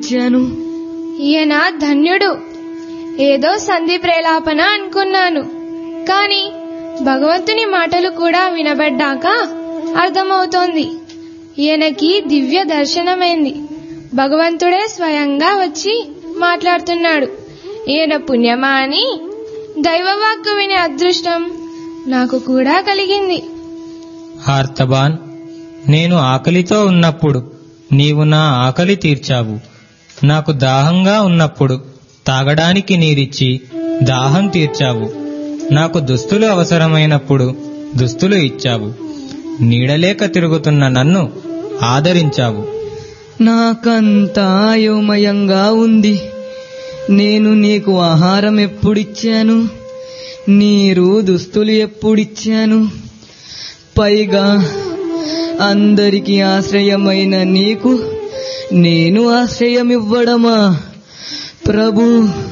ఎప్పుడిచ్చాను ఈయన ధన్యుడు ఏదో సంధి ప్రేలాపన అనుకున్నాను కాని భగవంతుని మాటలు కూడా వినబడ్డాక అర్థమవుతోంది ఈయనకి దివ్య దర్శనమైంది భగవంతుడే స్వయంగా వచ్చి మాట్లాడుతున్నాడు ఈయన పుణ్యమా అని దైవవాక్కు వినే అదృష్టం నాకు కూడా కలిగింది హార్తబాన్ నేను ఆకలితో ఉన్నప్పుడు నీవు నా ఆకలి తీర్చావు నాకు దాహంగా ఉన్నప్పుడు తాగడానికి నీరిచ్చి దాహం తీర్చావు నాకు దుస్తులు అవసరమైనప్పుడు దుస్తులు ఇచ్చావు నీడలేక తిరుగుతున్న నన్ను ఆదరించావు నాకంతా అయోమయంగా ఉంది నేను నీకు ఆహారం ఎప్పుడిచ్చాను నీరు దుస్తులు ఎప్పుడిచ్చాను పైగా అందరికి ఆశ్రయమైన నీకు నేను ఆశ్రయమివ్వడమా ప్రభు